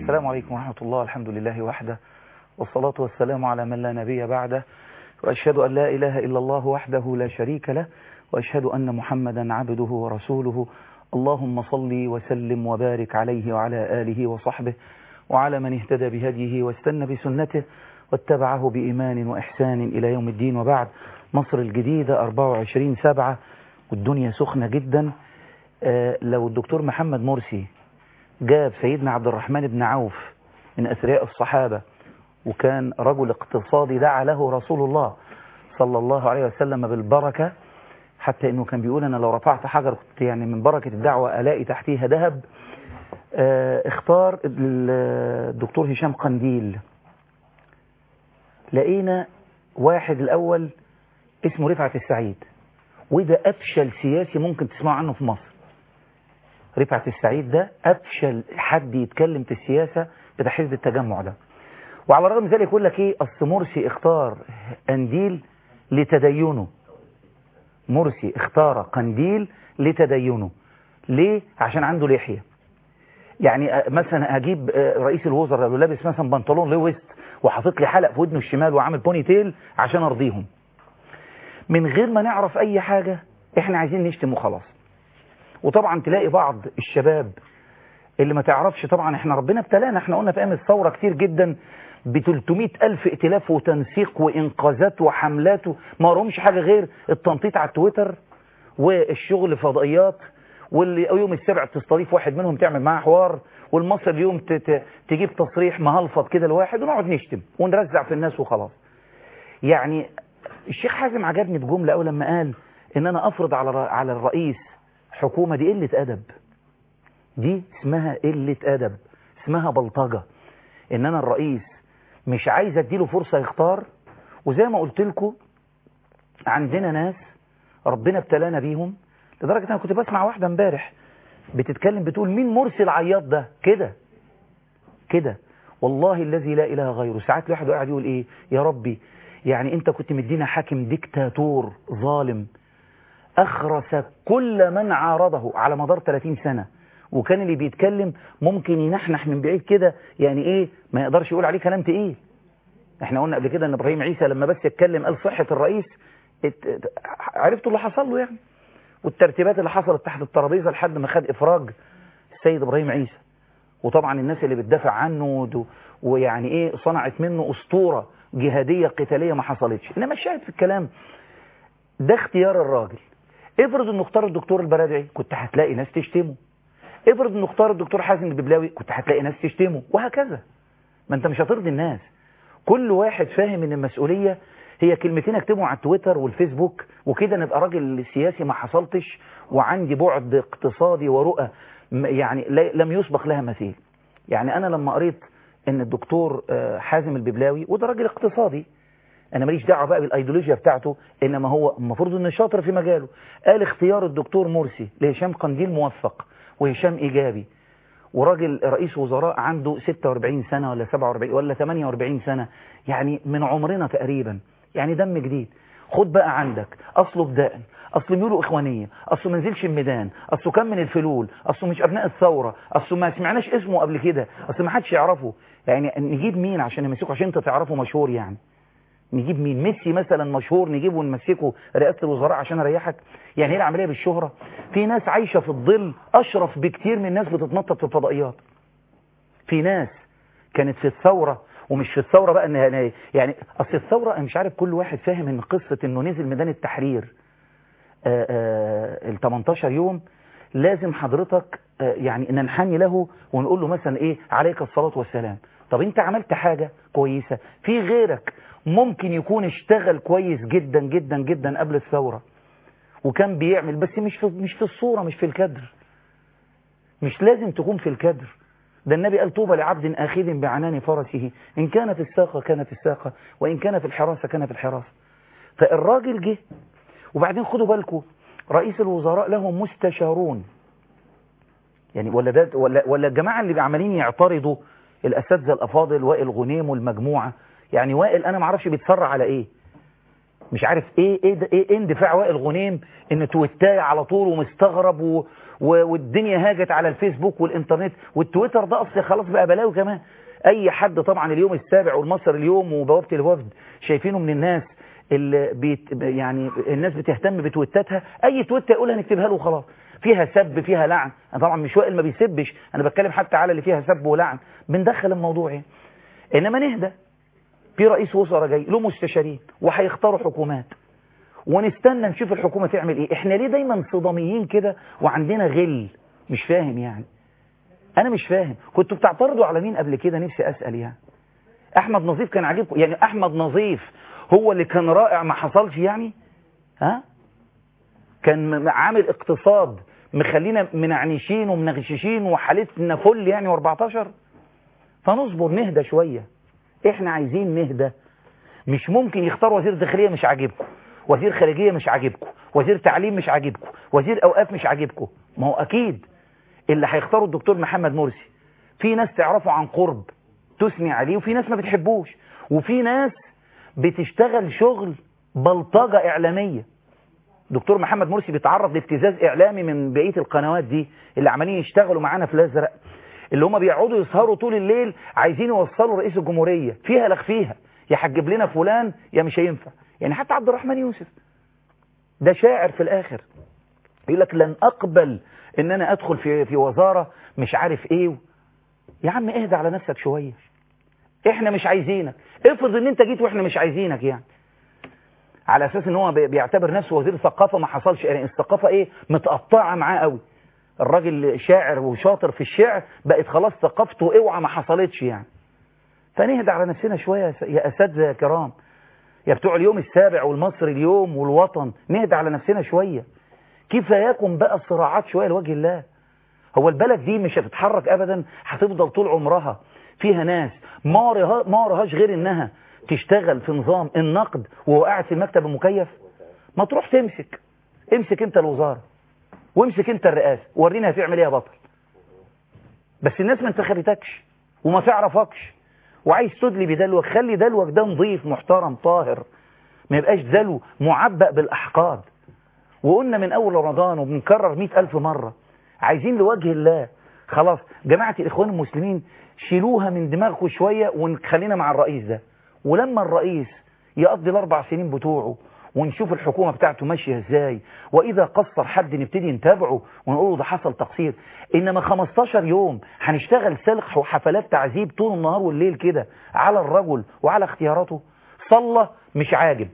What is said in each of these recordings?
السلام عليكم ورحمة الله الحمد لله وحده والصلاة والسلام على من لا نبي بعده وأشهد أن لا إله إلا الله وحده لا شريك له وأشهد أن محمدا عبده ورسوله اللهم صل وسلم وبارك عليه وعلى آله وصحبه وعلى من اهتدى بهديه واستنى بسنته واتبعه بإيمان وإحسان إلى يوم الدين وبعد مصر الجديدة 24 سبعة والدنيا سخنة جدا آه لو الدكتور محمد مرسي جاب سيدنا عبد الرحمن بن عوف من أثرياء الصحابة وكان رجل اقتصادي دعا له رسول الله صلى الله عليه وسلم بالبركة حتى انه كان بيقول انا لو رفعت حجر كنت يعني من بركة الدعوة الاقي تحتيها ذهب اه اختار الدكتور هشام قنديل لقينا واحد الاول اسمه رفعت السعيد وده افشل سياسي ممكن تسمعوا عنه في مصر رفعت السعيد ده افشل حد يتكلم في السياسة بتاع حزب التجمع ده وعلى الرغم من ذلك يقول لك ايه اصل مرسي اختار قنديل لتدينه مرسي اختار قنديل لتدينه ليه عشان عنده لحية يعني مثلا اجيب رئيس الوزراء لو لابس مثلا بنطلون لويست وحاطط لي حلق في ودنه الشمال وعامل بوني تيل عشان ارضيهم من غير ما نعرف اي حاجة احنا عايزين نشتم وخلاص وطبعا تلاقي بعض الشباب اللي ما تعرفش طبعا احنا ربنا ابتلانا احنا قلنا في ايام الثورة كتير جدا ب 300 ألف ائتلاف وتنسيق وإنقاذات وحملات ما وراهمش حاجة غير التنطيط على التويتر والشغل فضائيات واللي يوم السبع تستضيف واحد منهم تعمل معاه حوار والمصر اليوم تجيب تصريح مهلفط كده لواحد ونقعد نشتم ونرزع في الناس وخلاص يعني الشيخ حازم عجبني بجملة أول لما قال إن أنا أفرض على على الرئيس حكومة دي قلة أدب دي اسمها قلة أدب اسمها بلطجة إن أنا الرئيس مش عايز اديله فرصة يختار وزي ما قلت لكم عندنا ناس ربنا ابتلانا بيهم لدرجة انا كنت بسمع واحدة امبارح بتتكلم بتقول مين مرسي العياط ده كده كده والله الذي لا اله غيره ساعات الواحد قاعد يقول ايه يا ربي يعني انت كنت مدينا حاكم ديكتاتور ظالم اخرس كل من عارضه على مدار 30 سنة وكان اللي بيتكلم ممكن ينحنح من بعيد كده يعني ايه ما يقدرش يقول عليه كلام تقيل احنا قلنا قبل كده ان ابراهيم عيسى لما بس يتكلم قال صحة الرئيس عرفتوا اللي حصل له يعني والترتيبات اللي حصلت تحت الترابيزه لحد ما خد افراج السيد ابراهيم عيسى وطبعا الناس اللي بتدافع عنه ويعني ايه صنعت منه اسطورة جهادية قتالية ما حصلتش انما الشاهد في الكلام ده اختيار الراجل افرض انه اختار الدكتور البرادعي كنت هتلاقي ناس تشتمه افرض انه اختار الدكتور حازم الببلاوي كنت هتلاقي ناس تشتمه وهكذا ما انت مش هترضي الناس كل واحد فاهم ان المسؤولية هي كلمتين اكتبهم على التويتر والفيسبوك وكده نبقى راجل سياسي ما حصلتش وعندي بعد اقتصادي ورؤى يعني لم يسبق لها مثيل يعني انا لما قريت ان الدكتور حازم الببلاوي وده راجل اقتصادي انا ماليش دعوه بقى بالايديولوجيا بتاعته انما هو المفروض انه شاطر في مجاله قال اختيار الدكتور مرسي لهشام قنديل موفق وهشام إيجابي وراجل رئيس وزراء عنده 46 سنة ولا 47 ولا 48 سنة يعني من عمرنا تقريبا يعني دم جديد خد بقى عندك أصله بدائن أصله ميوله إخوانية أصله منزلش الميدان أصله كان من الفلول أصله مش أبناء الثورة أصله ما سمعناش اسمه قبل كده أصله ما حدش يعرفه يعني نجيب مين عشان يمسكه عشان انت تعرفه مشهور يعني نجيب مين ميسي مثلا مشهور نجيبه ونمسكه رئاسة الوزراء عشان اريحك يعني هي العملية بالشهرة في ناس عايشة في الظل اشرف بكتير من ناس بتتنطط في الفضائيات في ناس كانت في الثورة ومش في الثورة بقى انها يعني اصل الثورة انا مش عارف كل واحد فاهم ان قصة انه نزل ميدان التحرير ال 18 يوم لازم حضرتك يعني ننحني له ونقول له مثلا ايه عليك الصلاة والسلام طب انت عملت حاجة كويسة في غيرك ممكن يكون اشتغل كويس جدا جدا جدا قبل الثورة وكان بيعمل بس مش في مش في الصورة مش في الكدر مش لازم تكون في الكدر ده النبي قال طوبى لعبد آخذ بعنان فرسه إن كان في الساقة كان في الساقة وإن كان في الحراسة كان في الحراسة فالراجل جه وبعدين خدوا بالكم رئيس الوزراء له مستشارون يعني ولا ده ولا ولا الجماعة اللي عمالين يعترضوا الأساتذة الأفاضل وائل غنيم والمجموعة يعني وائل أنا ما اعرفش بيتسرع على إيه مش عارف ايه ايه ده ايه اندفاع وائل غنيم ان تويتاي على طول ومستغرب و و والدنيا هاجت على الفيسبوك والانترنت والتويتر ده اصل خلاص بقى بلاوي كمان اي حد طبعا اليوم السابع والمصر اليوم وبوابه الوفد شايفينه من الناس اللي بيت يعني الناس بتهتم بتويتاتها اي تويت يقولها نكتبها له وخلاص فيها سب فيها لعن انا طبعا مش وائل ما بيسبش انا بتكلم حتى على اللي فيها سب ولعن بندخل الموضوع يعني انما نهدى في رئيس وزراء جاي له مستشارين وهيختاروا حكومات ونستنى نشوف الحكومة تعمل ايه احنا ليه دايما صداميين كده وعندنا غل مش فاهم يعني انا مش فاهم كنتوا بتعترضوا على مين قبل كده نفسي اسأل يعني احمد نظيف كان عاجبكم يعني احمد نظيف هو اللي كان رائع ما حصلش يعني ها كان عامل اقتصاد مخلينا منعنشين ومنغششين وحالتنا فل يعني و14 فنصبر نهدى شوية احنا عايزين نهدى مش ممكن يختار وزير داخلية مش عاجبكم وزير خارجية مش عاجبكم وزير تعليم مش عاجبكم وزير اوقاف مش عاجبكم ما هو اكيد اللي هيختاروا الدكتور محمد مرسي في ناس تعرفه عن قرب تثني عليه وفي ناس ما بتحبوش وفي ناس بتشتغل شغل بلطجة اعلامية دكتور محمد مرسي بيتعرض لابتزاز اعلامي من بقية القنوات دي اللي عمالين يشتغلوا معانا في الازرق اللي هم بيقعدوا يسهروا طول الليل عايزين يوصلوا رئيس الجمهورية فيها لك فيها يا هتجيب لنا فلان يا مش هينفع يعني حتى عبد الرحمن يوسف ده شاعر في الاخر يقول لك لن اقبل ان انا ادخل في في وزارة مش عارف ايه يا عم اهدى على نفسك شوية احنا مش عايزينك افرض ان انت جيت واحنا مش عايزينك يعني على اساس ان هو بيعتبر نفسه وزير ثقافة ما حصلش يعني الثقافة ايه متقطعة معاه قوي الراجل شاعر وشاطر في الشعر بقت خلاص ثقافته اوعى ما حصلتش يعني فنهدى على نفسنا شوية يا اساتذه يا كرام يا بتوع اليوم السابع والمصري اليوم والوطن نهدى على نفسنا شوية كفاياكم بقى الصراعات شوية لوجه الله هو البلد دي مش هتتحرك ابدا هتفضل طول عمرها فيها ناس ما وراها ما وراهاش غير انها تشتغل في نظام النقد وهو قاعد في المكتب المكيف ما تروح تمسك امسك انت الوزارة وامسك انت الرئاسة ورينا هتعمل ايه يا بطل بس الناس ما انتخبتكش وما تعرفكش وعايز تدلي بدلوك خلي دلوك ده نظيف محترم طاهر ما يبقاش دلو معبأ بالأحقاد وقلنا من أول رمضان وبنكرر مئة ألف مرة عايزين لوجه الله خلاص جماعة الإخوان المسلمين شيلوها من دماغكم شوية ونخلينا مع الرئيس ده ولما الرئيس يقضي الأربع سنين بتوعه ونشوف الحكومة بتاعته ماشية ازاي وإذا قصر حد نبتدي نتابعه ونقوله ده حصل تقصير إنما 15 يوم هنشتغل سلق وحفلات تعذيب طول النهار والليل كده على الرجل وعلى اختياراته صلى مش عاجب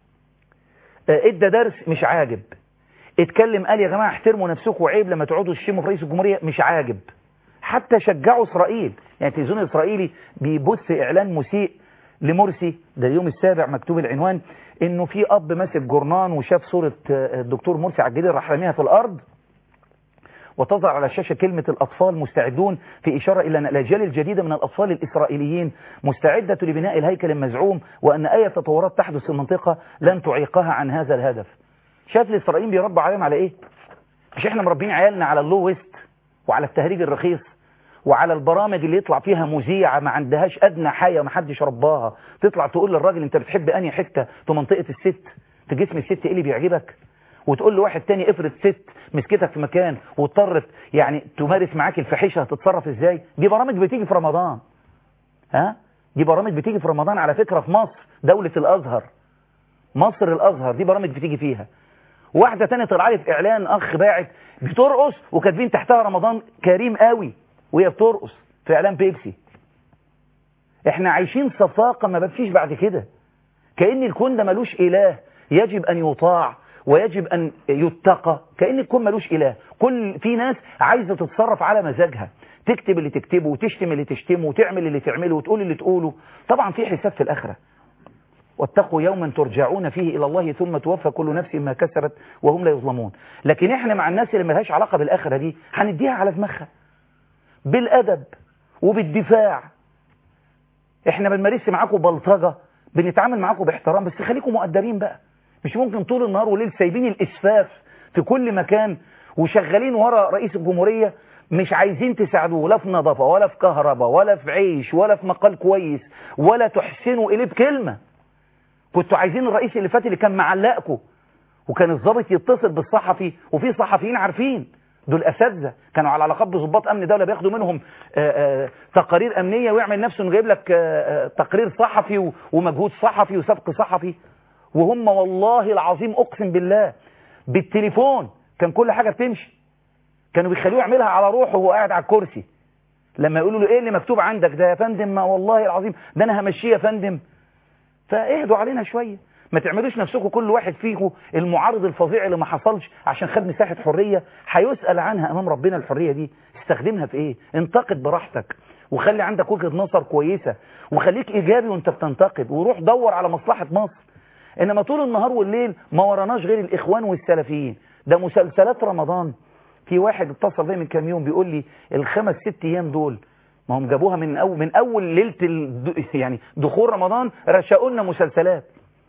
ادى درس مش عاجب اتكلم قال يا جماعة احترموا نفسكم وعيب لما تقعدوا تشتموا في رئيس الجمهورية مش عاجب حتى شجعوا إسرائيل يعني التلفزيون الإسرائيلي بيبث إعلان مسيء لمرسي ده اليوم السابع مكتوب العنوان انه في اب ماسك جورنان وشاف صورة الدكتور مرسي على الجدير راح رميها في الارض وتظهر على الشاشة كلمة الأطفال مستعدون في إشارة إلى أن الأجيال الجديدة من الأطفال الإسرائيليين مستعدة لبناء الهيكل المزعوم وأن أي تطورات تحدث في المنطقة لن تعيقها عن هذا الهدف شاف الإسرائيليين بيربوا عليهم على إيه؟ مش إحنا مربين عيالنا على اللو ويست وعلى التهريج الرخيص وعلى البرامج اللي يطلع فيها مذيعة ما عندهاش أدنى حاجة ما حدش رباها تطلع تقول للراجل أنت بتحب أنهي حتة في منطقة الست في جسم الست إيه اللي بيعجبك وتقول لواحد تاني افرض ست مسكتك في مكان واضطرت يعني تمارس معاك الفحيشة هتتصرف ازاي دي برامج بتيجي في رمضان ها دي برامج بتيجي في رمضان على فكرة في مصر دولة الأزهر مصر الأزهر دي برامج بتيجي فيها واحدة تانية طلع لي في إعلان أخ باعت بترقص وكاتبين تحتها رمضان كريم قوي وهي بترقص في إعلان بيبسي احنا عايشين صفاقة ما بمشيش بعد كده كأن الكون ده ملوش إله يجب أن يطاع ويجب أن يتقى كأن الكون ملوش إله كل في ناس عايزة تتصرف على مزاجها تكتب اللي تكتبه وتشتم اللي تشتمه وتعمل اللي تعمله وتقول اللي تقوله طبعا في حساب في الآخرة واتقوا يوما ترجعون فيه إلى الله ثم توفى كل نفس ما كسبت وهم لا يظلمون لكن احنا مع الناس اللي ملهاش علاقة بالآخرة دي هنديها على دماغها بالأدب وبالدفاع احنا بنمارس معاكم بلطجة بنتعامل معاكم باحترام بس خليكم مؤدبين بقى مش ممكن طول النهار والليل سايبين الإسفاف في كل مكان وشغالين ورا رئيس الجمهورية مش عايزين تساعدوه لا في نظافة ولا في كهرباء ولا في عيش ولا في مقال كويس ولا تحسنوا إليه بكلمة كنتوا عايزين الرئيس اللي فات اللي كان معلقكم وكان الضابط يتصل بالصحفي وفي صحفيين عارفين دول اساتذه كانوا على علاقات بضباط امن دوله بياخدوا منهم آآ آآ تقارير امنيه ويعمل نفسه انه جايب لك آآ تقرير صحفي ومجهود صحفي وسبق صحفي وهم والله العظيم اقسم بالله بالتليفون كان كل حاجه بتمشي كانوا بيخلوه يعملها على روحه وهو قاعد على الكرسي لما يقولوا له ايه اللي مكتوب عندك ده يا فندم ما والله العظيم ده انا همشيه يا فندم فاهدوا علينا شويه ما تعملوش نفسكم كل واحد فيكم المعارض الفظيع اللي ما حصلش عشان خد مساحة حرية هيسأل عنها أمام ربنا الحرية دي استخدمها في إيه انتقد براحتك وخلي عندك وجهة نظر كويسة وخليك إيجابي وانت بتنتقد وروح دور على مصلحة مصر إنما طول النهار والليل ما وراناش غير الإخوان والسلفيين ده مسلسلات رمضان في واحد اتصل بيا من كام يوم بيقول لي الخمس ست أيام دول ما هم جابوها من أول من أول ليلة ال... يعني دخول رمضان رشقوا لنا مسلسلات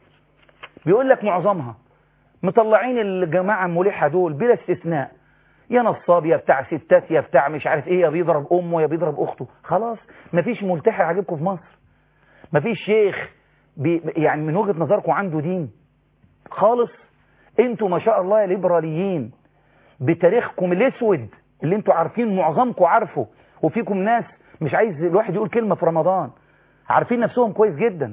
بيقول لك معظمها مطلعين الجماعة الملحة دول بلا استثناء يا نصاب يا بتاع ستات يا بتاع مش عارف ايه يا بيضرب امه يا بيضرب اخته خلاص مفيش ملتحي عاجبكم في مصر مفيش شيخ بي يعني من وجهة نظركم عنده دين خالص انتوا ما شاء الله يا ليبراليين بتاريخكم الاسود اللي انتوا عارفين معظمكم عارفه وفيكم ناس مش عايز الواحد يقول كلمة في رمضان عارفين نفسهم كويس جدا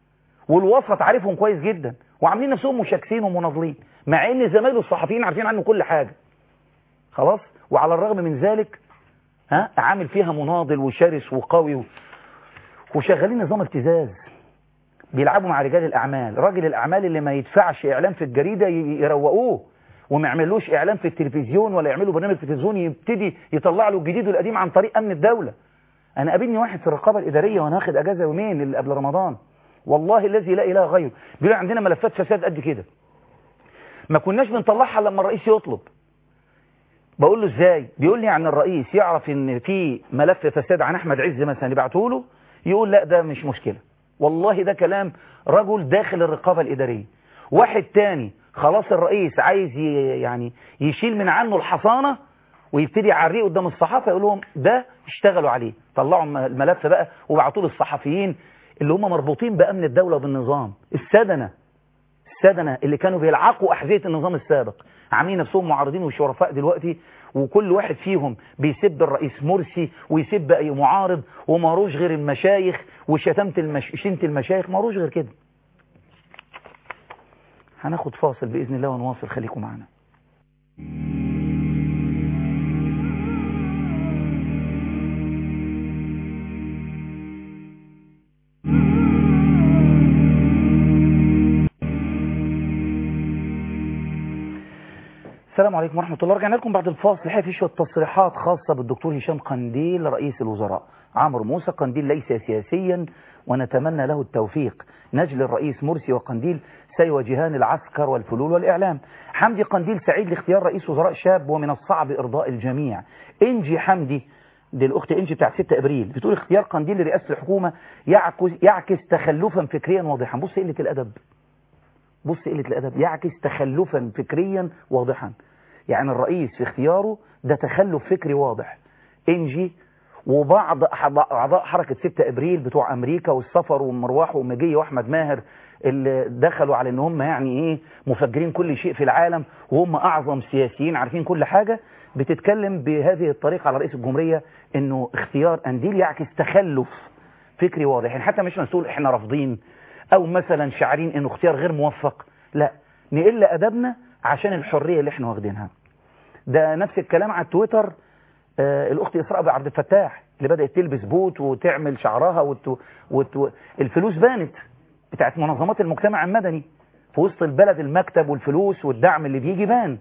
والوسط عارفهم كويس جدا وعاملين نفسهم مشاكسين ومناضلين مع ان زمايله الصحفيين عارفين عنه كل حاجة خلاص وعلى الرغم من ذلك ها عامل فيها مناضل وشرس وقوي و... وشغالين نظام ابتزاز بيلعبوا مع رجال الاعمال راجل الاعمال اللي ما يدفعش اعلان في الجريدة يروقوه وما يعملوش اعلان في التلفزيون ولا يعملوا برنامج تلفزيوني يبتدي يطلع له الجديد والقديم عن طريق امن الدولة انا قابلني واحد في الرقابة الادارية وانا واخد اجازة يومين اللي قبل رمضان والله الذي لا اله غيره بيقول عندنا ملفات فساد قد كده ما كناش بنطلعها لما الرئيس يطلب بقول له ازاي بيقول لي عن الرئيس يعرف ان في ملف فساد عن احمد عز مثلا يبعته له يقول لا ده مش مشكلة والله ده كلام رجل داخل الرقابة الادارية واحد تاني خلاص الرئيس عايز يعني يشيل من عنه الحصانة ويبتدي يعريه قدام الصحافة يقول لهم ده اشتغلوا عليه طلعوا الملف بقى وبعتوه للصحفيين اللي هم مربوطين بأمن الدولة وبالنظام السدنة السدنة اللي كانوا بيلعقوا أحذية النظام السابق عاملين نفسهم معارضين وشرفاء دلوقتي وكل واحد فيهم بيسب الرئيس مرسي ويسب أي معارض وماروش غير المشايخ وشتمت المش... شنت المشايخ ماروش غير كده هناخد فاصل بإذن الله ونواصل خليكم معنا السلام عليكم ورحمة الله رجعنا لكم بعد الفاصل الحقيقة في شوية تصريحات خاصة بالدكتور هشام قنديل رئيس الوزراء عمرو موسى قنديل ليس سياسيا ونتمنى له التوفيق نجل الرئيس مرسي وقنديل سيواجهان العسكر والفلول والإعلام حمدي قنديل سعيد لاختيار رئيس وزراء شاب ومن الصعب إرضاء الجميع إنجي حمدي دي الأخت إنجي بتاعت 6 أبريل بتقول اختيار قنديل لرئاسة الحكومة يعكس, يعكس تخلفا فكريا واضحا بص قلة الأدب بص قلة الأدب يعكس تخلفا فكريا واضحا يعني الرئيس في اختياره ده تخلف فكري واضح انجي وبعض اعضاء حركة 6 ابريل بتوع امريكا والسفر ومروح ومجيه واحمد ماهر اللي دخلوا على ان هم يعني ايه مفجرين كل شيء في العالم وهم اعظم سياسيين عارفين كل حاجة بتتكلم بهذه الطريقة على رئيس الجمهورية انه اختيار انديل يعكس تخلف فكري واضح يعني حتى مش مسؤول احنا رافضين او مثلا شاعرين انه اختيار غير موفق لا نقل ادبنا عشان الحرية اللي احنا واخدينها ده نفس الكلام على تويتر آه الاخت اسراء عبد الفتاح اللي بدأت تلبس بوت وتعمل شعرها وت... وت... الفلوس بانت بتاعت منظمات المجتمع المدني في وسط البلد المكتب والفلوس والدعم اللي بيجي بان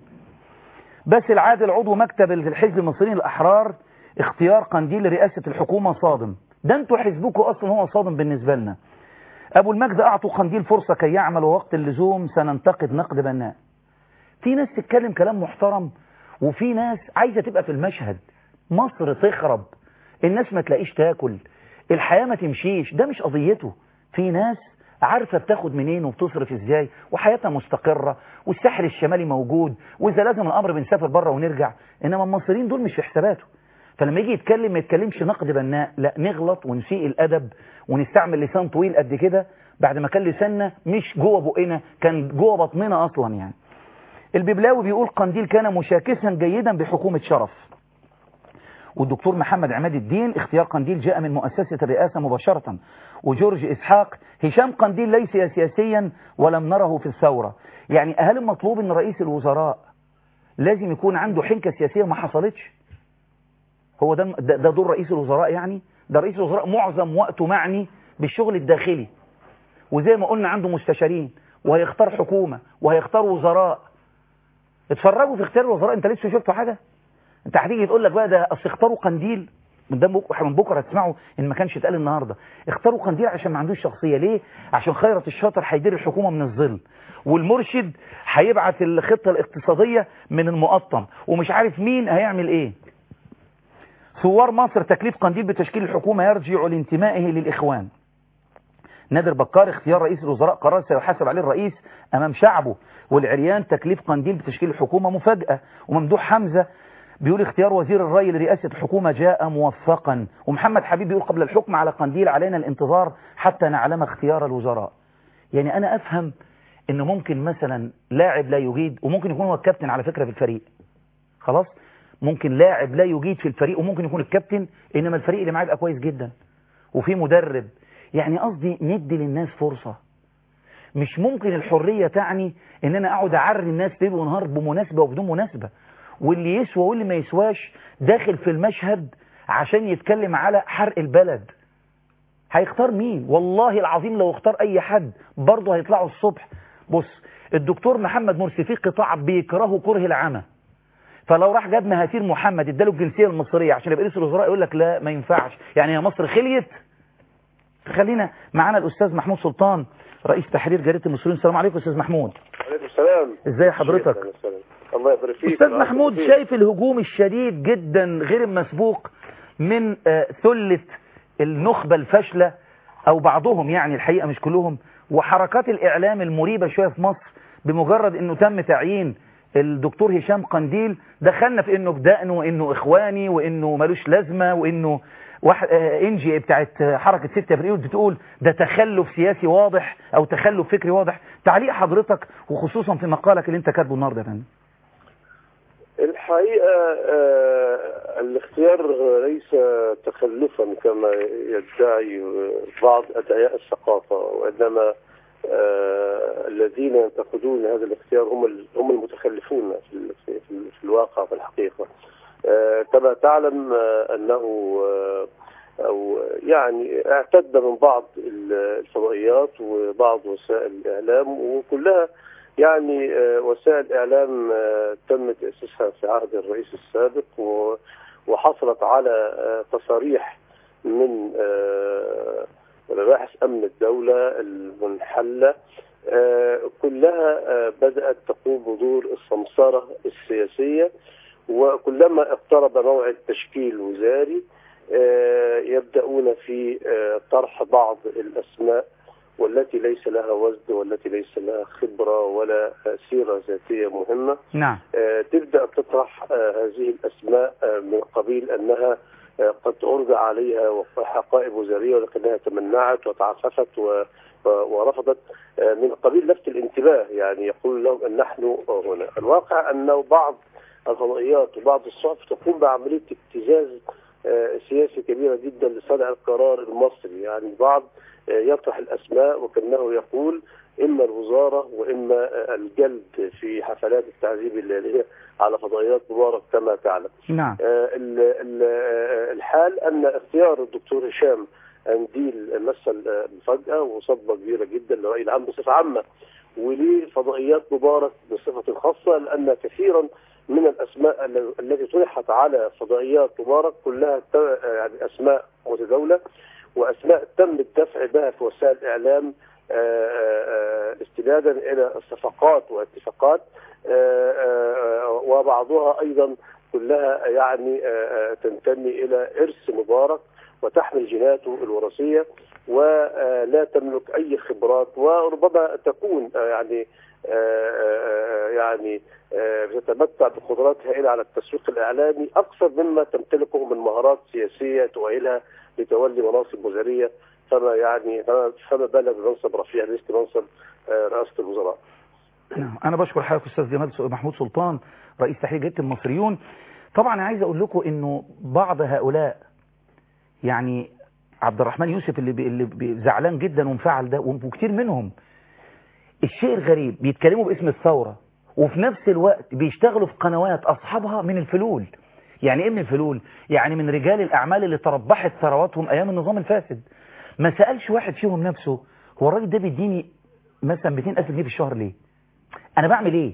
بس العادل عضو مكتب الحزب المصريين الأحرار اختيار قنديل لرئاسة الحكومة صادم ده انتوا حزبكم أصلا هو صادم بالنسبة لنا أبو المجد أعطوا قنديل فرصة كي يعمل ووقت اللزوم سننتقد نقد بناء في ناس تتكلم كلام محترم وفي ناس عايزة تبقى في المشهد مصر تخرب الناس ما تلاقيش تاكل الحياة ما تمشيش ده مش قضيته في ناس عارفة بتاخد منين وبتصرف ازاي وحياتها مستقرة والساحل الشمالي موجود واذا لازم الامر بنسافر بره ونرجع انما المصريين دول مش في حساباته فلما يجي يتكلم ما يتكلمش نقد بناء لا نغلط ونسيء الادب ونستعمل لسان طويل قد كده بعد ما كان لساننا مش جوه بقنا كان جوه بطننا اصلا يعني الببلاوي بيقول قنديل كان مشاكسا جيدا بحكومة شرف والدكتور محمد عماد الدين اختيار قنديل جاء من مؤسسة الرئاسة مباشرة وجورج إسحاق هشام قنديل ليس سياسيا ولم نره في الثورة يعني هل المطلوب ان رئيس الوزراء لازم يكون عنده حنكة سياسية ما حصلتش هو ده, ده, ده دور رئيس الوزراء يعني ده رئيس الوزراء معظم وقته معني بالشغل الداخلي وزي ما قلنا عنده مستشارين وهيختار حكومة وهيختار وزراء اتفرجوا في اختيار الوزراء انت لسه شفتوا حاجة انت هتيجي تقول لك بقى ده اصل اختاروا قنديل من ده بكره من بكره هتسمعوا ان ما كانش اتقال النهارده اختاروا قنديل عشان ما عندوش شخصيه ليه عشان خيرت الشاطر هيدير الحكومه من الظل والمرشد هيبعت الخطه الاقتصاديه من المقطم ومش عارف مين هيعمل ايه ثوار مصر تكليف قنديل بتشكيل الحكومه يرجع لانتمائه للاخوان نادر بكار اختيار رئيس الوزراء قرار سيحاسب عليه الرئيس امام شعبه والعريان تكليف قنديل بتشكيل الحكومه مفاجاه وممدوح حمزه بيقول اختيار وزير الري لرئاسة الحكومة جاء موفقا ومحمد حبيب بيقول قبل الحكم على قنديل علينا الانتظار حتى نعلم اختيار الوزراء يعني أنا أفهم أنه ممكن مثلا لاعب لا يجيد وممكن يكون هو الكابتن على فكرة في الفريق خلاص ممكن لاعب لا يجيد في الفريق وممكن يكون الكابتن إنما الفريق اللي معاه يبقى كويس جدا وفي مدرب يعني قصدي ندي للناس فرصة مش ممكن الحرية تعني ان انا اقعد اعري الناس ليل ونهار بمناسبة وبدون مناسبة واللي يسوى واللي ما يسواش داخل في المشهد عشان يتكلم على حرق البلد هيختار مين والله العظيم لو اختار اي حد برضه هيطلعوا الصبح بص الدكتور محمد مرسي في قطاع بيكرهه كره العمى فلو راح جاب مهاتير محمد اداله الجنسيه المصريه عشان يبقى رئيس الوزراء يقول لك لا ما ينفعش يعني يا مصر خليت خلينا معانا الاستاذ محمود سلطان رئيس تحرير جريده المصريين السلام عليكم استاذ محمود عليكم السلام ازاي حضرتك الله يبارك فيك استاذ محمود شايف الهجوم الشديد جدا غير المسبوق من ثلة النخبة الفاشلة او بعضهم يعني الحقيقة مش كلهم وحركات الاعلام المريبة شوية في مصر بمجرد انه تم تعيين الدكتور هشام قنديل دخلنا في انه بدقن وانه اخواني وانه ملوش لازمة وانه واحد انجي بتاعت حركة 6 ابريل بتقول ده تخلف سياسي واضح او تخلف فكري واضح تعليق حضرتك وخصوصا في مقالك اللي انت كاتبه النهارده يا فندم الحقيقة آه الاختيار ليس تخلفا كما يدعي بعض أدعياء الثقافة وإنما آه الذين ينتقدون هذا الاختيار هم هم المتخلفون في, في, في الواقع في الحقيقة آه كما تعلم أنه أو يعني اعتد من بعض الفضائيات وبعض وسائل الإعلام وكلها يعني وسائل إعلام تم تأسيسها في عهد الرئيس السابق وحصلت على تصاريح من مباحث أمن الدولة المنحلة كلها بدأت تقوم بدور السمسرة السياسية وكلما اقترب موعد تشكيل وزاري يبدأون في طرح بعض الأسماء والتي ليس لها وزن والتي ليس لها خبرة ولا سيرة ذاتية مهمة نعم. تبدأ تطرح هذه الأسماء من قبيل أنها قد أرجع عليها حقائب وزارية ولكنها تمنعت وتعففت ورفضت من قبيل لفت الانتباه يعني يقول لهم أن نحن هنا الواقع أنه بعض الفضائيات وبعض الصحف تقوم بعملية ابتزاز سياسي كبيرة جدا لصانع القرار المصري يعني بعض يطرح الأسماء وكأنه يقول إما الوزارة وإما الجلد في حفلات التعذيب الليلية على فضائيات مبارك كما تعلم نعم. الحال أن اختيار الدكتور هشام أنديل مثل مفاجأة وصدمة كبيرة جدا للرأي العام بصفة عامة ولفضائيات مبارك بصفة خاصة لأن كثيرا من الأسماء التي طرحت على فضائيات مبارك كلها يعني أسماء متداولة وأسماء تم الدفع بها في وسائل الإعلام استنادا إلى الصفقات واتفاقات وبعضها أيضا كلها يعني تنتمي إلى إرث مبارك وتحمل جيناته الوراثية ولا تملك أي خبرات وربما تكون يعني يعني تتمتع بقدرات هائلة على التسويق الإعلامي أكثر مما تمتلكه من مهارات سياسية تؤهلها لتولي مناصب وزارية فما يعني فما, فما بالك بمنصب رفيع مثل منصب آه، رئاسه الوزراء. نعم انا بشكر حضرتك استاذ جمال س- محمود سلطان رئيس تحرير جريده المصريون طبعا عايز اقول لكم انه بعض هؤلاء يعني عبد الرحمن يوسف اللي, بي اللي بي زعلان جدا ومفعل ده وكتير منهم الشيء الغريب بيتكلموا باسم الثوره وفي نفس الوقت بيشتغلوا في قنوات اصحابها من الفلول يعني ايه من الفلول يعني من رجال الاعمال اللي تربحت ثرواتهم ايام النظام الفاسد ما سالش واحد فيهم نفسه هو الراجل ده بيديني مثلا 200000 جنيه في الشهر ليه انا بعمل ايه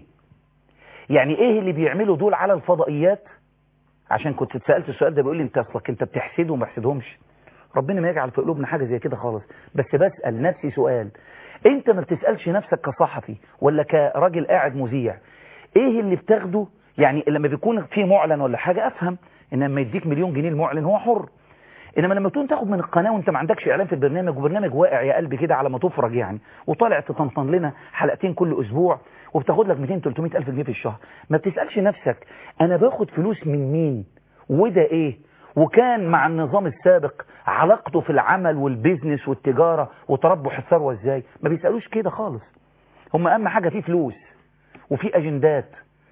يعني ايه اللي بيعملوا دول على الفضائيات عشان كنت اتسالت السؤال ده بيقول لي انت اصلك انت بتحسدهم وما بحسدهمش ربنا ما يجعل في قلوبنا حاجه زي كده خالص بس بسال نفسي سؤال انت ما بتسالش نفسك كصحفي ولا كراجل قاعد مذيع ايه اللي بتاخده يعني لما بيكون في معلن ولا حاجه افهم ان لما يديك مليون جنيه المعلن هو حر انما لما تكون تاخد من القناه وانت ما عندكش اعلان في البرنامج وبرنامج واقع يا قلبي كده على ما تفرج يعني وطالع تطنطن لنا حلقتين كل اسبوع وبتاخد لك 200 300 الف جنيه في الشهر ما بتسالش نفسك انا باخد فلوس من مين وده ايه وكان مع النظام السابق علاقته في العمل والبيزنس والتجاره وتربح الثروه ازاي ما بيسالوش كده خالص هم اهم حاجه في فلوس وفي اجندات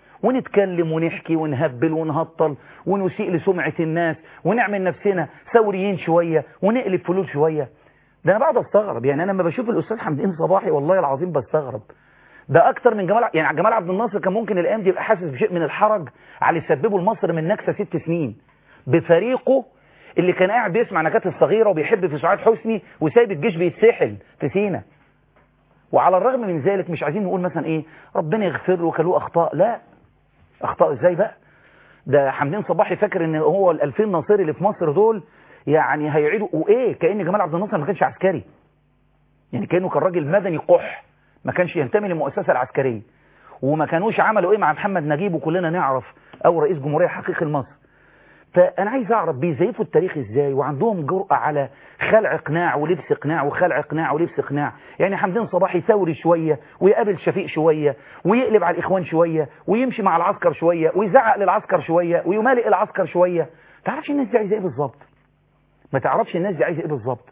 ونتكلم ونحكي ونهبل ونهطل ونسيء لسمعة الناس ونعمل نفسنا ثوريين شوية ونقلب فلوس شوية ده انا بقعد استغرب يعني انا لما بشوف الاستاذ حمدين صباحي والله العظيم بستغرب ده اكتر من جمال يعني جمال عبد الناصر كان ممكن الايام دي يبقى حاسس بشيء من الحرج على اللي سببه لمصر من نكسه ست سنين بفريقه اللي كان قاعد بيسمع نكات الصغيره وبيحب في سعاد حسني وسايب الجيش بيتسحل في سينا وعلى الرغم من ذلك مش عايزين نقول مثلا ايه ربنا يغفر له كان له اخطاء لا اخطاء ازاي بقى ده حمدين صباحي فاكر ان هو ال 2000 ناصري اللي في مصر دول يعني هيعيدوا وايه كان جمال عبد الناصر ما كانش عسكري يعني كانه كان راجل مدني قح ما كانش ينتمي للمؤسسه العسكريه وما كانوش عملوا ايه مع محمد نجيب وكلنا نعرف او رئيس جمهوريه حقيقي لمصر فانا عايز اعرف بيزيفوا التاريخ ازاي وعندهم جرأة على خلع قناع ولبس قناع وخلع قناع ولبس قناع يعني حمدين صباحي ثوري شوية ويقابل شفيق شوية ويقلب على الاخوان شوية ويمشي مع العسكر شوية ويزعق للعسكر شوية ويمالئ العسكر شوية تعرفش الناس دي عايزه ايه بالظبط ما تعرفش الناس دي عايزه ايه بالظبط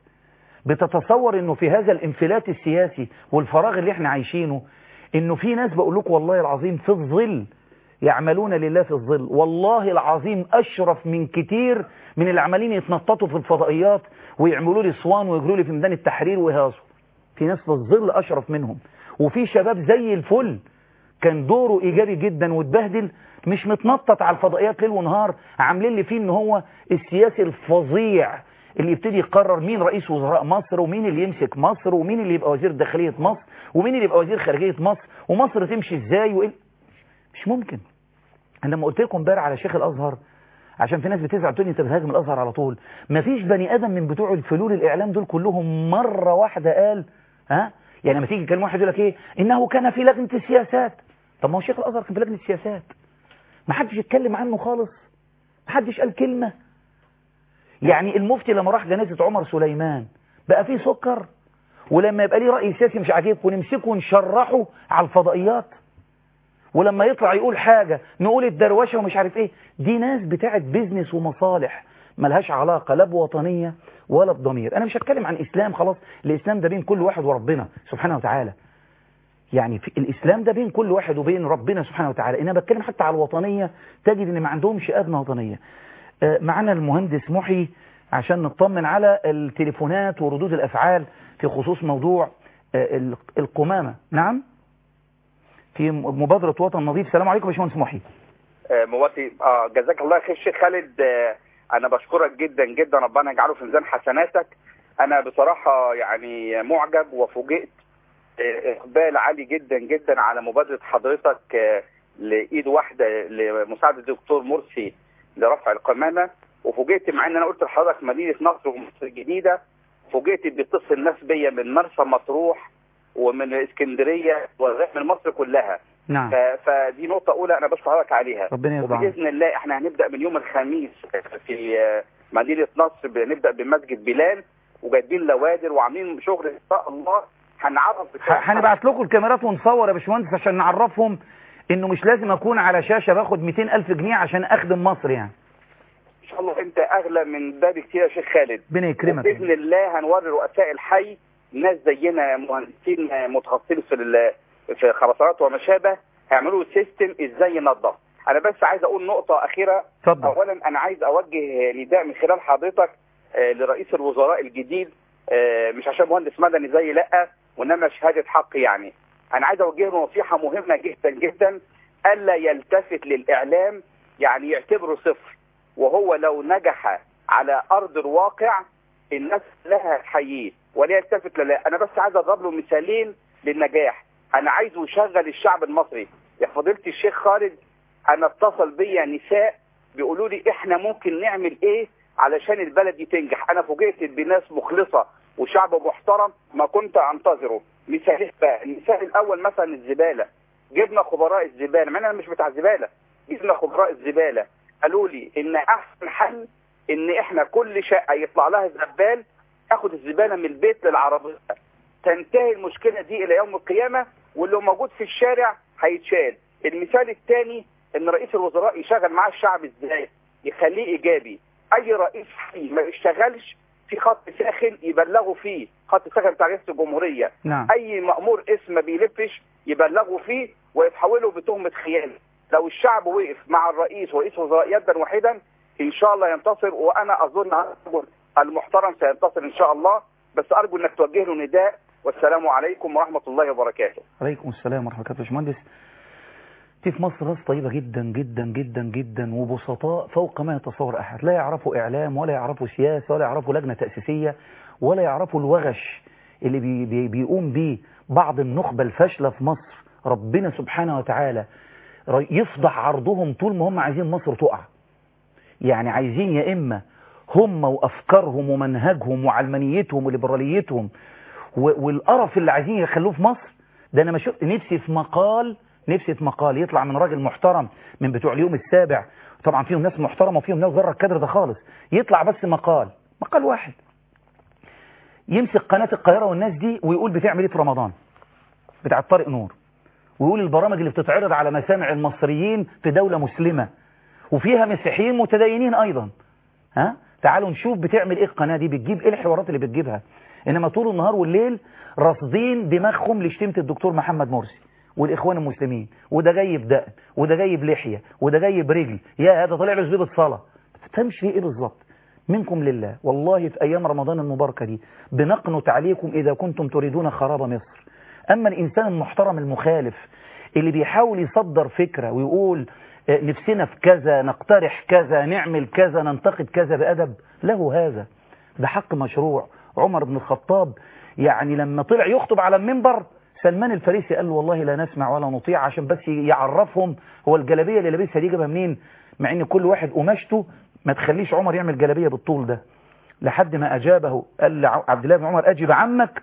بتتصور انه في هذا الانفلات السياسي والفراغ اللي احنا عايشينه انه في ناس بقول لكم والله العظيم في الظل يعملون لله في الظل والله العظيم أشرف من كتير من اللي عمالين يتنططوا في الفضائيات ويعملوا لي صوان ويجروا لي في ميدان التحرير ويهاصوا في ناس في الظل أشرف منهم وفي شباب زي الفل كان دوره إيجابي جدا واتبهدل مش متنطط على الفضائيات ليل ونهار عاملين لي فيه ان هو السياسي الفظيع اللي يبتدي يقرر مين رئيس وزراء مصر ومين اللي يمسك مصر ومين اللي يبقى وزير داخلية مصر ومين اللي يبقى وزير خارجية مصر ومصر تمشي ازاي وإيه مش ممكن انا لما قلت لكم امبارح على شيخ الازهر عشان في ناس بتزعل تقول لي انت بتهاجم الازهر على طول مفيش بني ادم من بتوع الفلول الاعلام دول كلهم مره واحده قال ها يعني لما تيجي كلمه واحد يقول لك ايه انه كان في لجنه السياسات طب ما هو شيخ الازهر كان في لجنه السياسات ما حدش يتكلم عنه خالص ما حدش قال كلمه يعني المفتي لما راح جنازه عمر سليمان بقى فيه سكر ولما يبقى ليه راي سياسي مش عاجبكم نمسكه ونشرحه على الفضائيات ولما يطلع يقول حاجة نقول الدروشة ومش عارف ايه دي ناس بتاعت بيزنس ومصالح ملهاش علاقة لا بوطنية ولا بضمير انا مش هتكلم عن اسلام خلاص الاسلام ده بين كل واحد وربنا سبحانه وتعالى يعني في الاسلام ده بين كل واحد وبين ربنا سبحانه وتعالى انا بتكلم حتى على الوطنية تجد ان ما عندهمش ادنى وطنية آه معنا المهندس محي عشان نطمن على التليفونات وردود الافعال في خصوص موضوع آه القمامة نعم في مبادرة وطن نظيف السلام عليكم يا باشمهندس محي مواتي اه جزاك الله خير شيخ خالد آه انا بشكرك جدا جدا ربنا يجعله في ميزان حسناتك انا بصراحة يعني معجب وفوجئت اقبال عالي جدا جدا على مبادرة حضرتك آه لايد واحدة لمساعدة الدكتور مرسي لرفع القمامة وفوجئت مع ان انا قلت لحضرتك مدينة نصر ومصر الجديدة فوجئت بيتصل الناس بيا من مرسى مطروح ومن اسكندريه ومن مصر كلها نعم فدي نقطه اولى انا بشكر حضرتك عليها ربنا يرضى وباذن الله احنا هنبدا من يوم الخميس في مدينه نصر بنبدا بمسجد بلال وجايبين لوادر وعاملين شغل ان شاء الله هنعرف هنبعت لكم الكاميرات ونصور يا باشمهندس عشان نعرفهم انه مش لازم اكون على شاشه باخد 200000 جنيه عشان اخدم مصر يعني ان شاء الله انت اغلى من ده بكتير يا شيخ خالد ربنا يكرمك باذن الله هنوري رؤساء الحي ناس زينا مهندسين متخصصين في ال- في خرسانات وما شابه هيعملوا سيستم ازاي ينظف انا بس عايز اقول نقطه اخيره اتفضل اولا انا عايز اوجه نداء من خلال حضرتك آه، لرئيس الوزراء الجديد آه، مش عشان مهندس مدني زي لا وانما شهاده حق يعني انا عايز اوجه له نصيحه مهمه جدا جدا الا يلتفت للاعلام يعني يعتبره صفر وهو لو نجح على ارض الواقع الناس لها تحييه ولا يلتفت لا انا بس عايز اضرب له مثالين للنجاح انا عايزه يشغل الشعب المصري يا فضيله الشيخ خالد انا اتصل بيا نساء بيقولوا لي احنا ممكن نعمل ايه علشان البلد دي تنجح انا فوجئت بناس مخلصه وشعب محترم ما كنت انتظره مثال بقى المثال الاول مثلا الزباله جبنا خبراء الزباله مع إن انا مش بتاع زباله جبنا خبراء الزباله قالوا لي ان احسن حل ان احنا كل شقه يطلع لها زبال اخد الزباله من البيت للعربيه تنتهي المشكله دي الى يوم القيامه واللي موجود في الشارع هيتشال المثال الثاني ان رئيس الوزراء يشغل معاه الشعب ازاي يخليه ايجابي اي رئيس حي ما يشتغلش في خط ساخن يبلغوا فيه خط ساخن بتاع رئاسه الجمهوريه نعم اي مامور اسم ما بيلفش يبلغوا فيه ويتحولوا بتهمه خيانه لو الشعب وقف مع الرئيس ورئيس الوزراء يدا واحدا ان شاء الله ينتصر وانا اظن أن الرجل المحترم سينتصر ان شاء الله بس ارجو انك توجه له نداء والسلام عليكم ورحمه الله وبركاته عليكم السلام ورحمة الله وبركاته يا باشمهندس في في مصر ناس طيبة جدا جدا جدا جدا وبسطاء فوق ما يتصور أحد لا يعرفوا إعلام ولا يعرفوا سياسة ولا يعرفوا لجنة تأسيسية ولا يعرفوا الوغش اللي بي بي بيقوم به بعض النخبة الفاشلة في مصر ربنا سبحانه وتعالى ر- يفضح عرضهم طول ما هم عايزين مصر تقع يعني عايزين يا إما هم وأفكارهم ومنهجهم وعلمانيتهم وليبراليتهم و- والقرف اللي عايزين يخلوه في مصر ده انا ما شفت نفسي في مقال نفسي في مقال يطلع من راجل محترم من بتوع اليوم السابع طبعا فيهم ناس محترمه وفيهم ناس بره الكادر ده خالص يطلع بس مقال مقال واحد يمسك قناه القاهره والناس دي ويقول بتعمل ايه في رمضان بتاع طارق نور ويقول البرامج اللي بتتعرض على مسامع المصريين في دوله مسلمه وفيها مسيحيين متدينين ايضا ها تعالوا نشوف بتعمل ايه القناه دي بتجيب ايه الحوارات اللي بتجيبها انما طول النهار والليل راصدين دماغهم لشتيمه الدكتور محمد مرسي والاخوان المسلمين وده جاي بدقن وده جاي بلحيه وده جاي برجل يا هذا طالع له زبيب الصلاه ما تفهمش فيه ايه بالظبط منكم لله والله في ايام رمضان المباركه دي بنقنط عليكم اذا كنتم تريدون خراب مصر اما الانسان المحترم المخالف اللي بيحاول يصدر فكره ويقول آه، نفسنا في كذا نقترح كذا نعمل كذا ننتقد كذا بأدب له هذا ده حق مشروع عمر بن الخطاب يعني لما طلع يخطب على المنبر سلمان الفارسي قال له والله لا نسمع ولا نطيع عشان بس يعرفهم هو الجلابيه اللي لابسها دي جابها منين مع ان كل واحد قماشته ما تخليش عمر يعمل جلابيه بالطول ده لحد ما اجابه قال لعبد الله بن عمر اجب عمك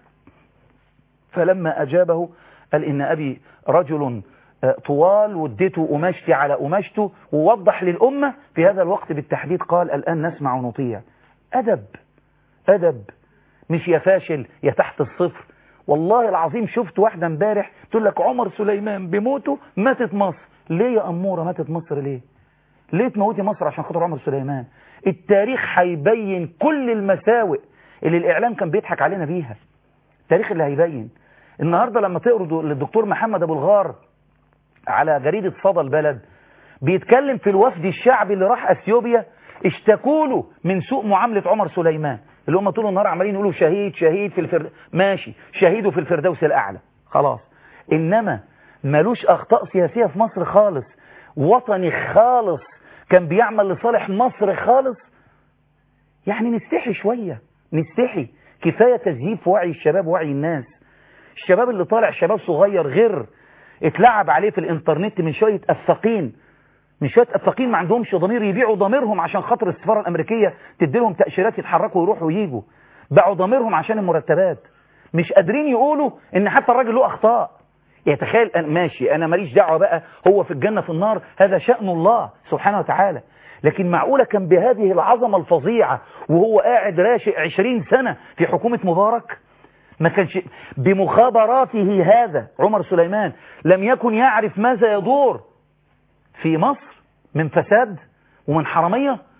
فلما اجابه قال ان ابي رجل آه، طوال واديته قماشتي على قماشته ووضح للامه في هذا الوقت بالتحديد قال الان نسمع ونطيع ادب ادب مش يا فاشل يا تحت الصفر والله العظيم شفت واحدة امبارح تقول لك عمر سليمان بموته ماتت مصر ليه يا أمورة ماتت مصر ليه ليه تموتي مصر عشان خاطر عمر سليمان التاريخ هيبين كل المساوئ اللي الإعلام كان بيضحك علينا بيها التاريخ اللي هيبين النهاردة لما تقروا للدكتور محمد أبو الغار على جريدة صدى البلد بيتكلم في الوفد الشعبي اللي راح اثيوبيا اشتكوا له من سوء معاملة عمر سليمان اللي هم طول النهار عمالين يقولوا شهيد شهيد في الفرد ماشي شهيده في الفردوس الأعلى خلاص إنما ملوش أخطاء سياسية في مصر خالص وطني خالص كان بيعمل لصالح مصر خالص يعني نستحي شوية نستحي كفاية تزييف وعي الشباب وعي الناس الشباب اللي طالع شباب صغير غير اتلعب عليه في الانترنت من شوية أفاقين من شوية أفاقين ما عندهمش ضمير يبيعوا ضميرهم عشان خاطر السفارة الأمريكية تدي لهم تأشيرات يتحركوا ويروحوا ويجوا باعوا ضميرهم عشان المرتبات مش قادرين يقولوا ان حتى الراجل له أخطاء يتخيل أن ماشي أنا ماليش دعوة بقى هو في الجنة في النار هذا شأن الله سبحانه وتعالى لكن معقولة كان بهذه العظمة الفظيعة وهو قاعد راشق عشرين سنة في حكومة مبارك ما كانش بمخابراته هذا عمر سليمان لم يكن يعرف ماذا يدور في مصر من فساد ومن حرامية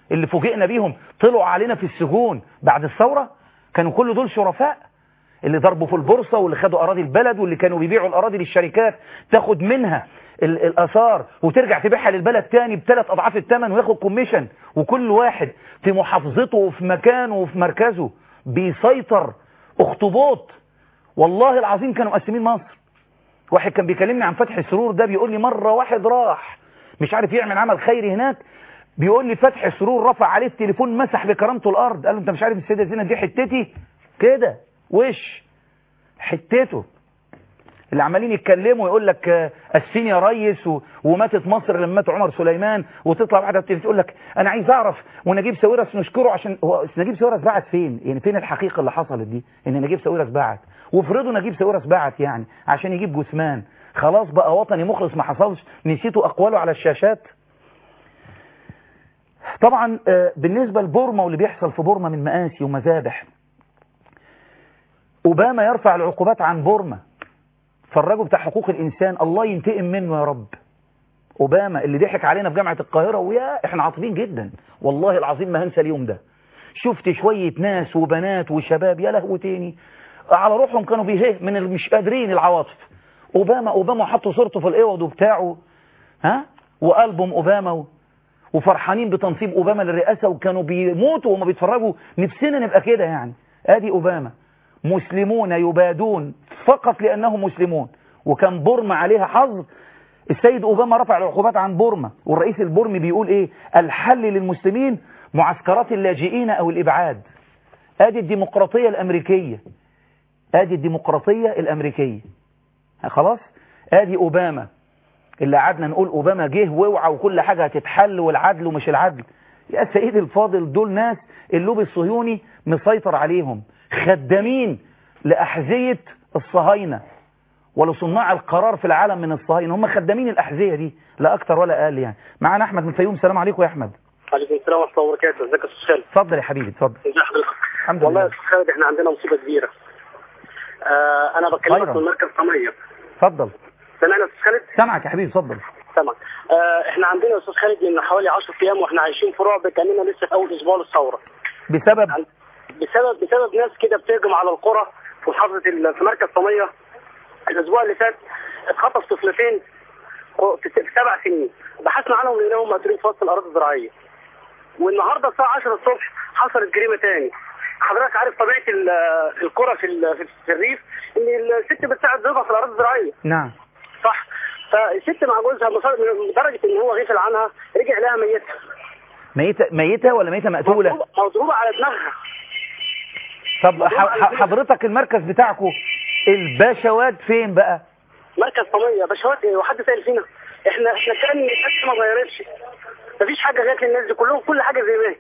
اللي فوجئنا بيهم طلعوا علينا في السجون بعد الثورة كانوا كل دول شرفاء اللي ضربوا في البورصة واللي خدوا أراضي البلد واللي كانوا بيبيعوا الأراضي للشركات تاخد منها ال- الآثار وترجع تبيعها للبلد تاني بثلاث أضعاف الثمن وياخد كوميشن وكل واحد في محافظته وفي مكانه وفي مركزه بيسيطر اخطبوط والله العظيم كانوا مقسمين مصر واحد كان بيكلمني عن فتح السرور ده بيقول لي مرة واحد راح مش عارف يعمل عمل خيري هناك بيقول لي فتح السرور رفع عليه التليفون مسح بكرامته الارض قال له انت مش عارف السيده زينب دي حتتي كده وش حتته اللي عمالين يتكلموا يقول لك آه، اسفين يا ريس و... وماتت مصر لما مات عمر سليمان وتطلع واحده بت- تقول لك انا عايز اعرف ونجيب ساويرس نشكره عشان هو نجيب ساويرس بعت فين يعني فين الحقيقه اللي حصلت دي ان نجيب ساويرس بعت وافرضوا نجيب ساويرس بعت يعني عشان يجيب جثمان خلاص بقى وطني مخلص ما حصلش نسيتوا اقواله على الشاشات طبعا آه، بالنسبة لبورما واللي بيحصل في بورما من مآسي ومذابح أوباما يرفع العقوبات عن بورما فالراجل بتاع حقوق الإنسان الله ينتقم منه يا رب أوباما اللي ضحك علينا في جامعة القاهرة ويا احنا عاطفين جدا والله العظيم ما هنسى اليوم ده شفت شوية ناس وبنات وشباب يا لهو تاني على روحهم كانوا بيه من اللي مش قادرين العواطف أوباما أوباما حطوا صورته في الإيوض وبتاعه ها وألبوم أوباما و... وفرحانين بتنصيب أوباما للرئاسة وكانوا بيموتوا وما بيتفرجوا نفسنا نبقى كده يعني ادي أوباما مسلمون يبادون فقط لأنهم مسلمون وكان بورما عليها حظ السيد أوباما رفع العقوبات عن بورما والرئيس البورمي بيقول إيه الحل للمسلمين معسكرات اللاجئين أو الإبعاد ادي الديمقراطية الأمريكية ادي الديمقراطية الأمريكية خلاص ادي أوباما اللي قعدنا نقول أوباما جه واوعى وكل حاجة هتتحل والعدل ومش العدل يا سيدي الفاضل دول ناس اللوبي الصهيوني مسيطر عليهم خدامين لأحذية الصهاينة ولصناع القرار في العالم من الصهاينة هم خدامين الأحذية دي لا أكتر ولا أقل يعني معانا أحمد من الفيوم السلام عليكم يا أحمد عليكم السلام ورحمه الله وبركاته ازيك يا استاذ خالد اتفضل يا حبيبي اتفضل ازي حضرتك الحمد والله يا لله استاذ خالد احنا عندنا مصيبه كبيره آه انا بكلمك خيرا. من مركز طميه اتفضل سامعني يا استاذ خالد سامعك يا حبيبي اتفضل سامعك آه احنا عندنا يا استاذ خالد من حوالي 10 ايام واحنا عايشين في رعب كاننا لسه في اول اسبوع للثوره بسبب بسبب بسبب ناس كده بتهجم على القرى في محافظه ال- في مركز طميه الاسبوع اللي فات اتخطف طفلتين في س- في سبع سنين بحثنا عنهم لقيناهم مقتولين في وسط الاراضي الزراعيه والنهارده الساعه 10 الصبح حصلت جريمه تاني حضرتك عارف طبيعه ال- القرى في ال- في- في الريف ان الست بتساعد زوجها في الاراضي الزراعيه نعم صح فالست مع جوزها مصر- لدرجه ان هو غفل عنها رجع لها ميته ميتة ميتة ولا ميتة مقتولة مضروبة- مضروبه على دماغها طب ح- ح- حضرتك المركز بتاعكم الباشوات فين بقى مركز طميه باشوات ايه وحد سال فينا احنا احنا كان الناس ما اتغيرتش مفيش حاجه جت للناس دي كلهم كل حاجه زي ما هي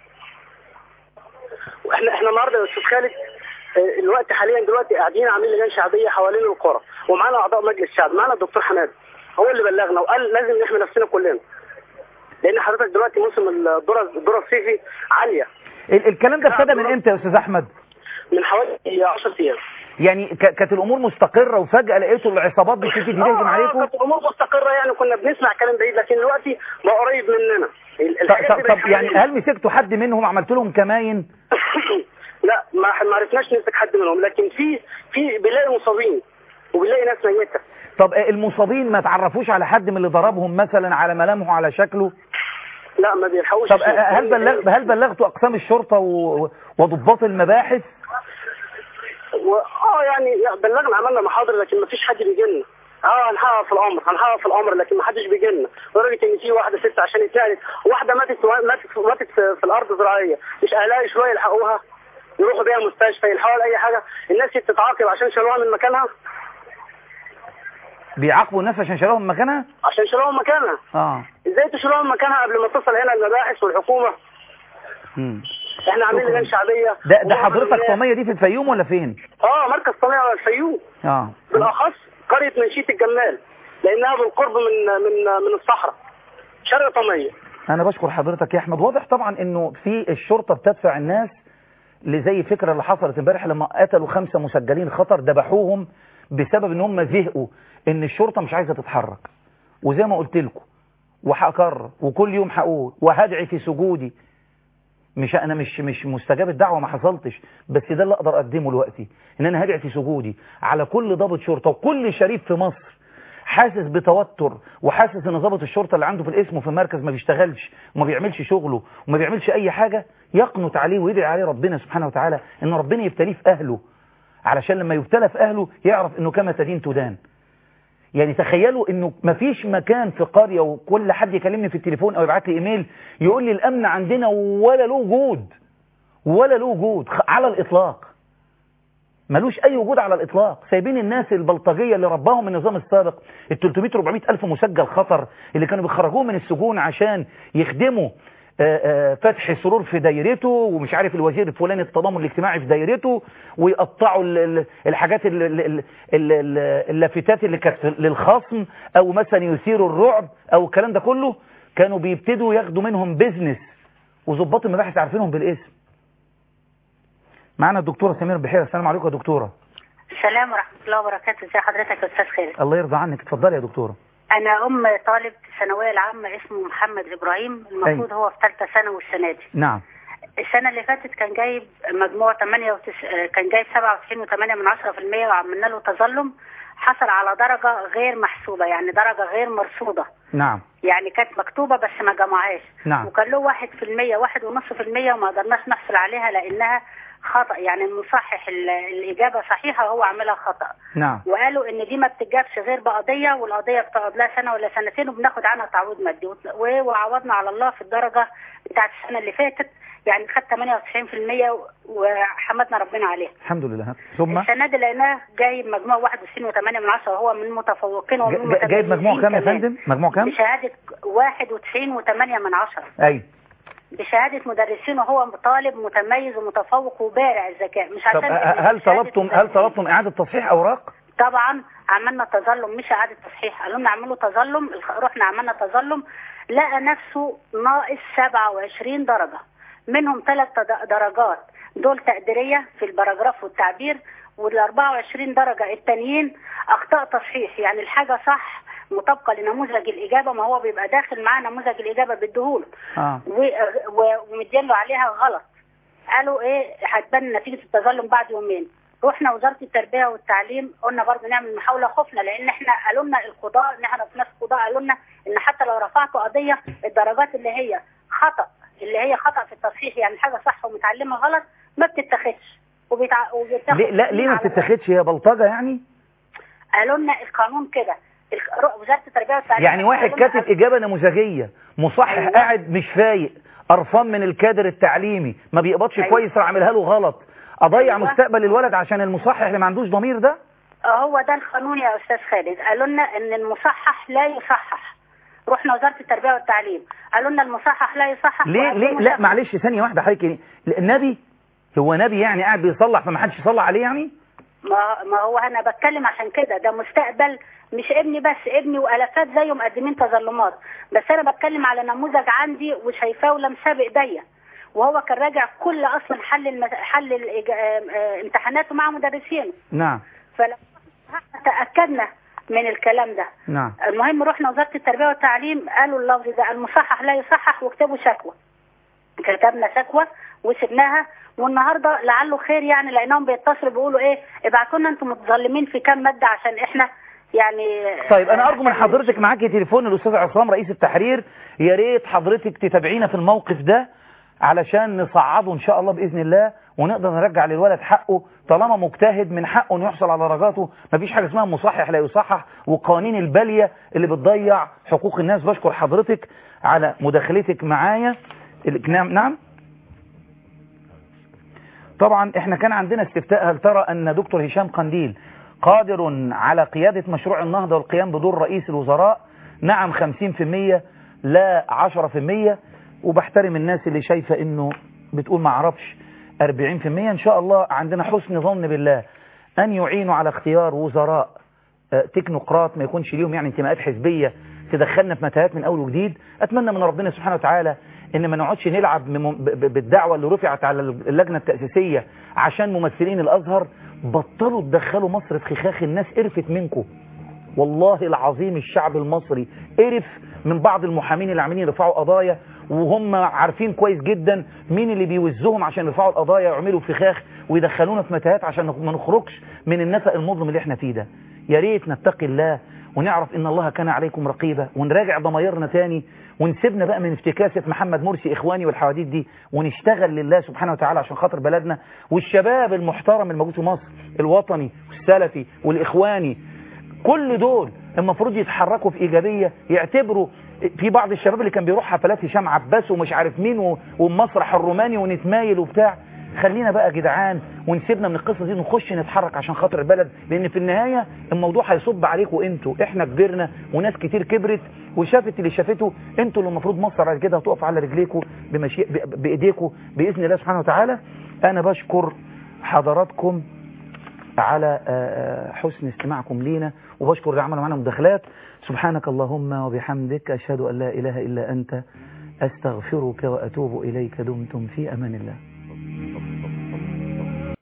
واحنا احنا النهارده يا استاذ خالد آه، الوقت حاليا دلوقتي قاعدين عاملين لجان شعبيه حوالين القرى ومعانا اعضاء مجلس الشعب معانا الدكتور حماد هو اللي بلغنا وقال لازم نحمي نفسنا كلنا لان حضرتك دلوقتي موسم الذره الذره الصيفي عاليه ال- الكلام ده ابتدى من امتى يا استاذ احمد من حوالي 10 ايام يعني ك- كانت الامور مستقرة وفجأة لقيتوا العصابات بتيجي تهجم آه، عليكم كانت الامور مستقره يعني كنا بنسمع كلام بعيد لكن دلوقتي بقى قريب مننا ال- طب, الحاجات دي طب, طب بقت يعني حوالينا. هل مسكتوا حد منهم عملت لهم كماين لا ما ما عرفناش نمسك حد منهم لكن في في بنلاقي مصابين وبنلاقي ناس ميته طب آه، المصابين ما تعرفوش على حد من اللي ضربهم مثلا على ملامحه على شكله لا ما بيلحقوش طب آه، هل بلغ هل بلغتوا اقسام الشرطة و- وضباط المباحث و... اه يعني يعني بلغنا عملنا محاضر لكن ما فيش حد بيجي لنا اه هنحقق في الامر هنحقق في الامر لكن ما حدش بيجي لنا لدرجه ان في واحده ست عشان اتنقلت واحده ماتت ماتت ماتت في, في الارض الزراعيه مش اهلها شويه يلحقوها يروحوا بيها مستشفى يلحقوها لاي حاجه الناس تتعاقب عشان شالوها من مكانها بيعاقبوا الناس عشان شالوهم من مكانها عشان شالوها من مكانها اه ازاي تشيلوها من مكانها قبل ما تصل هنا المباحث والحكومه مم. احنا عاملين لجان شعبيه ده ده ومعظم حضرتك الناس- طمية دي في الفيوم ولا فين اه مركز طمية على الفيوم اه بالاخص قريه منشيه الجمال لانها بالقرب من من من الصحراء شرق طميه انا بشكر حضرتك يا احمد واضح طبعا انه في الشرطة بتدفع الناس لزي الفكرة اللي حصلت امبارح لما قتلوا خمسة مسجلين خطر ذبحوهم بسبب ان هم زهقوا ان الشرطة مش عايزة تتحرك وزي ما قلت لكم وهكرر وكل يوم هقول وهدعي في سجودي مش انا مش مش مستجاب الدعوه ما حصلتش بس ده اللي اقدر اقدمه دلوقتي ان انا هدعي في سجودي على كل ضابط شرطه وكل شريف في مصر حاسس بتوتر وحاسس ان ضابط الشرطه اللي عنده في الاسم وفي المركز ما بيشتغلش وما بيعملش شغله وما بيعملش اي حاجه يقنط عليه ويدعي عليه ربنا سبحانه وتعالى ان ربنا يبتليه في اهله علشان لما يبتلى في اهله يعرف انه كما تدين تدان يعني تخيلوا انه مفيش مكان في قرية وكل حد يكلمني في التليفون او يبعت لي ايميل يقول لي الامن عندنا ولا له وجود ولا له وجود خ- على الاطلاق ملوش اي وجود على الاطلاق سايبين الناس البلطجيه اللي رباهم النظام السابق ال 300 400 الف مسجل خطر اللي كانوا بيخرجوهم من السجون عشان يخدموا آه، آه، فتح سرور في دايرته ومش عارف الوزير الفلاني التضامن الاجتماعي في دايرته ويقطعوا ال- ال- الحاجات ال- ال- ال- ال- ال- اللافتات اللي كانت للخصم او مثلا يثيروا الرعب او الكلام ده كله كانوا بيبتدوا ياخدوا منهم بيزنس وظباط المباحث عارفينهم بالاسم معانا الدكتوره سمير بحيره السلام عليكم يا دكتوره السلام ورحمة الله وبركاته ازي حضرتك يا أستاذ خالد الله يرضى عنك اتفضلي يا دكتوره أنا أم طالب في الثانوية العامة اسمه محمد إبراهيم المفروض هو في ثالثة ثانوي السنة دي نعم السنة اللي فاتت كان جايب مجموع 8 وتس... آه، كان جايب 97.8 من 10% وعملنا له تظلم حصل على درجة غير محسوبة يعني درجة غير مرصودة نعم يعني كانت مكتوبة بس ما جمعهاش نعم. وكان له واحد في المية واحد ونص في المية وما قدرناش نحصل عليها لأنها خطأ يعني المصحح ال- الإجابة صحيحة وهو عاملها خطأ نعم وقالوا ان دي ما بتتجابش غير بقضيه والقضيه بتقعد لها سنه ولا سنتين وبناخد عنها تعويض مادي وت- و- وعوضنا على الله في الدرجه بتاعت السنه اللي فاتت يعني خد 98% وحمدنا ربنا عليها الحمد لله ثم السنه دي لقيناه جايب مجموع 91.8 من 10 وهو من المتفوقين ومن جا- جا- جايب مجموع كام يا كمان. فندم مجموع كام بشهاده 91.8 من 10 اي بشهاده مدرسين وهو طالب متميز ومتفوق وبارع الذكاء مش طب عشان ه- هل شهادة طلبتم هل مدرسين. طلبتم اعاده تصحيح اوراق طبعا عملنا تظلم مش اعاده تصحيح قالوا لنا اعملوا تظلم الخ- رحنا عملنا تظلم لقى نفسه ناقص 27 درجه منهم ثلاث درجات دول تقديريه في البراجراف والتعبير وال 24 درجه التانيين اخطاء تصحيح يعني الحاجه صح مطابقه لنموذج الاجابه ما هو بيبقى داخل معاه نموذج الاجابه بيديهوله اه و- و- ومدين له عليها غلط قالوا ايه هتبان نتيجه التظلم بعد يومين رحنا وزاره التربيه والتعليم قلنا برضه نعمل محاوله خفنا لان احنا قالوا لنا القضاء نحن في ناس قضاء قالوا لنا ان حتى لو رفعتوا قضيه الدرجات اللي هي خطا اللي هي خطا في التصحيح يعني حاجه صح ومتعلمه غلط ما بتتاخدش وبيتع... وبتاخد ليه لا ليه ما على- بتتاخدش هي بلطجه يعني قالوا لنا القانون كده الق- وزاره التربيه والتعليم يعني واحد قالوا لنا كاتب اجابه نموذجيه مصحح أيوة. قاعد مش فايق قرفان من الكادر التعليمي ما بيقبضش أيوة. كويس راح عاملها له غلط اضيع أيوة. مستقبل الولد عشان المصحح اللي ما عندوش ضمير ده هو ده القانون يا استاذ خالد قالوا لنا ان المصحح لا يصحح رحنا وزاره التربيه والتعليم قالوا لنا المصحح لا يصحح ليه وقالوا ليه لا المصحح. معلش ثانيه واحده حضرتك النبي هو نبي يعني قاعد بيصلح فما حدش يصلح عليه يعني ما, ما هو انا بتكلم عشان كده ده مستقبل مش ابني بس ابني والافات زيه مقدمين تظلمات بس انا بتكلم على نموذج عندي وشايفاه ولمساه بايديا وهو كان راجع كل اصلا حل المس... حل الإج... آه، آه، امتحاناته مع مدرسينه نعم فلما تاكدنا من الكلام ده نعم المهم رحنا وزاره التربيه والتعليم قالوا اللفظ ده المصحح لا يصحح واكتبوا شكوى كتبنا شكوى وسبناها والنهارده لعله خير يعني لانهم بيتصلوا بيقولوا ايه ابعتوا لنا انتم متظلمين في كام ماده عشان احنا يعني طيب انا ارجو من حضرتك معاكي تليفون الاستاذ عصام رئيس التحرير يا ريت حضرتك تتابعينا في الموقف ده علشان نصعده ان شاء الله باذن الله ونقدر نرجع للولد حقه طالما مجتهد من حقه انه يحصل على درجاته مفيش حاجه اسمها مصحح لا يصحح وقوانين الباليه اللي بتضيع حقوق الناس بشكر حضرتك على مداخلتك معايا ال- نعم نعم طبعا احنا كان عندنا استفتاء هل ترى ان دكتور هشام قنديل قادر على قيادة مشروع النهضة والقيام بدور رئيس الوزراء نعم 50% لا 10% وبحترم الناس اللي شايفة انه بتقول ما اعرفش 40% ان شاء الله عندنا حسن ظن بالله ان يعينوا على اختيار وزراء آه، تكنوقراط ما يكونش ليهم يعني انتماءات حزبية تدخلنا في متاهات من اول وجديد اتمنى من ربنا سبحانه وتعالى ان ما نقعدش نلعب بم- ب- ب- بالدعوة اللي رفعت على اللجنة التأسيسية عشان ممثلين الازهر بطلوا تدخلوا مصر في خخاخ الناس قرفت منكم والله العظيم الشعب المصري قرف من بعض المحامين اللي عاملين يرفعوا قضايا وهم عارفين كويس جدا مين اللي بيوزهم عشان يرفعوا القضايا ويعملوا فخاخ ويدخلونا في متاهات عشان ما نخرجش من النفق المظلم اللي احنا فيه ده يا ريت نتقي الله ونعرف ان الله كان عليكم رقيبا ونراجع ضمايرنا تاني ونسيبنا بقى من افتكاسة محمد مرسي اخواني والحواديت دي ونشتغل لله سبحانه وتعالى عشان خاطر بلدنا والشباب المحترم الموجود في مصر الوطني والسلفي والاخواني كل دول المفروض يتحركوا في ايجابيه يعتبروا في بعض الشباب اللي كان بيروح حفلات هشام عباس ومش عارف مين و- والمسرح الروماني ونتمايل وبتاع خلينا بقى يا جدعان ونسيبنا من القصه دي نخش نتحرك عشان خاطر البلد لان في النهايه الموضوع هيصب عليكم انتوا احنا كبرنا وناس كتير كبرت وشافت اللي شافته انتوا اللي المفروض مصر بعد كده هتقف على رجليكم بمشي... ب- بايديكم باذن الله سبحانه وتعالى انا بشكر حضراتكم على آه، آه، حسن استماعكم لينا وبشكر اللي عملوا معانا مداخلات سبحانك اللهم وبحمدك أشهد أن لا إله إلا أنت أستغفرك وأتوب إليك دمتم في أمان الله